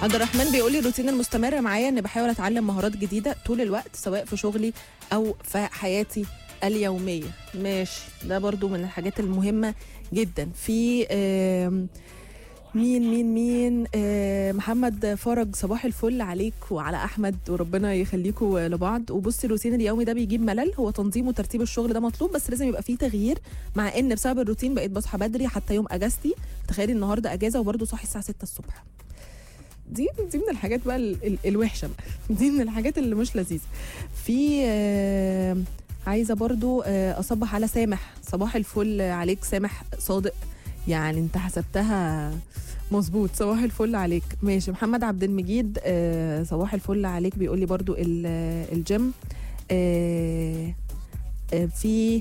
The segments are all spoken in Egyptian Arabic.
عبد الرحمن بيقول لي الروتين المستمر معايا ان بحاول اتعلم مهارات جديده طول الوقت سواء في شغلي او في حياتي اليوميه ماشي ده برضو من الحاجات المهمه جدا في آم، مين مين مين آه محمد فرج صباح الفل عليك وعلى احمد وربنا يخليكم لبعض وبصي الروتين اليومي ده بيجيب ملل هو تنظيم وترتيب الشغل ده مطلوب بس لازم يبقى فيه تغيير مع ان بسبب الروتين بقيت بصحى بدري حتى يوم اجازتي تخيلي النهارده اجازه وبرضه صاحي الساعه 6 الصبح دي دي من الحاجات بقى ال- ال- الوحشه بقى دي من الحاجات اللي مش لذيذه في آه عايزه برضو آه اصبح على سامح صباح الفل عليك سامح صادق يعني انت حسبتها مظبوط صباح الفل عليك ماشي محمد عبد المجيد آه صباح الفل عليك بيقول لي برضو ال- آه، الجيم آه آه في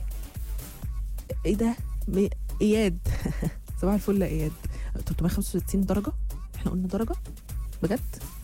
ايه ده م- اياد صباح الفل يا اياد 365 درجه احنا قلنا درجه بجد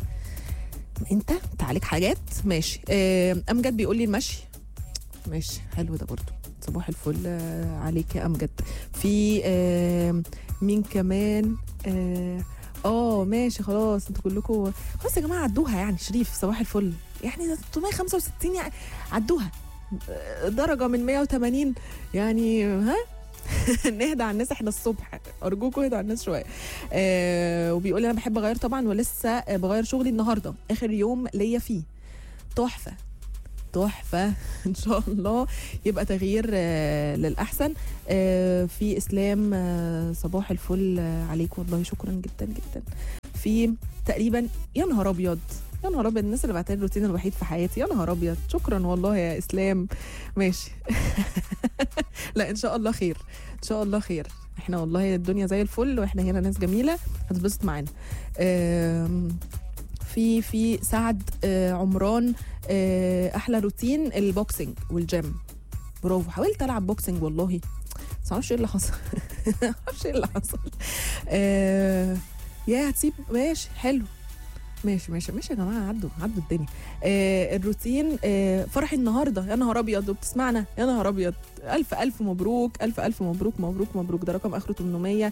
انت انت عليك حاجات ماشي آه، امجد بيقول لي المشي ماشي حلو ده برضو صباح الفل آه، عليك يا امجد في آه، مين كمان اه آه، ماشي خلاص انتوا كلكم خلاص يا جماعه عدوها يعني شريف صباح الفل يعني ده 365 يعني عدوها آه، درجه من 180 يعني ها نهدى على الناس احنا الصبح ارجوكم اهدوا على الناس شويه آه وبيقول لي انا بحب اغير طبعا ولسه آه، بغير شغلي النهارده اخر يوم ليا فيه تحفه تحفه ان شاء الله يبقى تغيير آه للاحسن آه في اسلام آه صباح الفل آه عليك والله شكرا جدا جدا في تقريبا يا نهار ابيض يا نهار ابيض الناس اللي بعتلي الروتين الوحيد في حياتي يا نهار ابيض شكرا والله يا اسلام ماشي لا ان شاء الله خير ان شاء الله خير احنا والله الدنيا زي الفل واحنا هنا ناس جميله هتبسط معانا آم، في في سعد آه، عمران آه، احلى روتين البوكسنج والجيم برافو حاولت العب بوكسنج والله بس معرفش ايه اللي حصل معرفش ايه اللي حصل آه، يا هتسيب ماشي حلو ماشي ماشي ماشي يا جماعه عدوا عدوا الدنيا آه الروتين آه فرح النهارده يا نهار ابيض وبتسمعنا يا نهار ابيض الف الف مبروك الف الف مبروك مبروك مبروك ده رقم اخره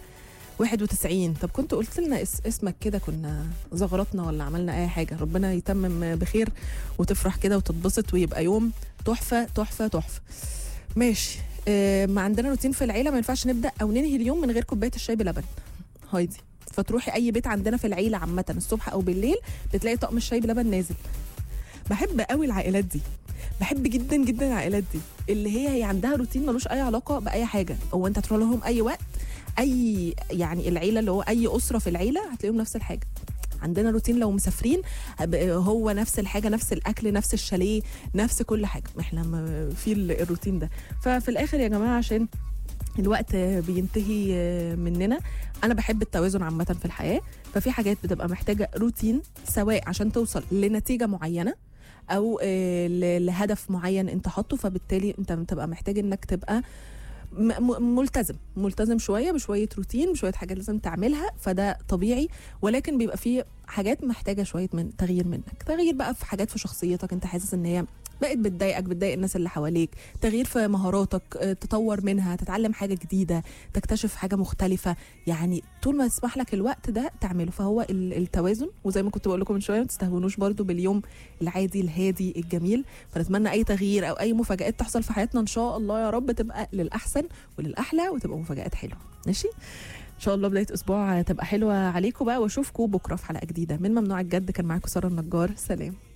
891 طب كنت قلت لنا اس اسمك كده كنا زغرطنا ولا عملنا اي حاجه ربنا يتمم بخير وتفرح كده وتتبسط ويبقى يوم تحفه تحفه تحفه ماشي آه ما عندنا روتين في العيله ما ينفعش نبدا او ننهي اليوم من غير كوبايه الشاي بلبن هايدي فتروحي اي بيت عندنا في العيله عامه الصبح او بالليل بتلاقي طقم الشاي بلبن نازل بحب قوي العائلات دي بحب جدا جدا العائلات دي اللي هي هي عندها روتين ملوش اي علاقه باي حاجه هو انت تروح لهم اي وقت اي يعني العيله اللي هو اي اسره في العيله هتلاقيهم نفس الحاجه عندنا روتين لو مسافرين هب- هو نفس الحاجه نفس الاكل نفس الشاليه نفس كل حاجه احنا م- في ال- الروتين ده ففي الاخر يا جماعه عشان الوقت بينتهي مننا انا بحب التوازن عامه في الحياه ففي حاجات بتبقى محتاجه روتين سواء عشان توصل لنتيجه معينه او آه، ل- لهدف معين انت حاطه فبالتالي انت بتبقى محتاج انك تبقى م- م- ملتزم ملتزم شويه بشويه روتين بشويه حاجات لازم تعملها فده طبيعي ولكن بيبقى فيه حاجات محتاجه شويه من تغيير منك تغيير بقى في حاجات في شخصيتك انت حاسس ان هي بقت بتضايقك بتضايق الناس اللي حواليك تغيير في مهاراتك آه، تطور منها تتعلم حاجه جديده تكتشف حاجه مختلفه يعني طول ما يسمح لك الوقت ده تعمله فهو ال- التوازن وزي ما كنت بقول لكم من شويه ما تستهونوش برضو باليوم العادي الهادي الجميل فنتمنى اي تغيير او اي مفاجات تحصل في حياتنا ان شاء الله يا رب تبقى للاحسن وللاحلى وتبقى مفاجات حلوه ماشي ان شاء الله بدايه اسبوع تبقى حلوه عليكم بقى واشوفكم بكره في حلقه جديده من ممنوع الجد كان معاكم ساره النجار سلام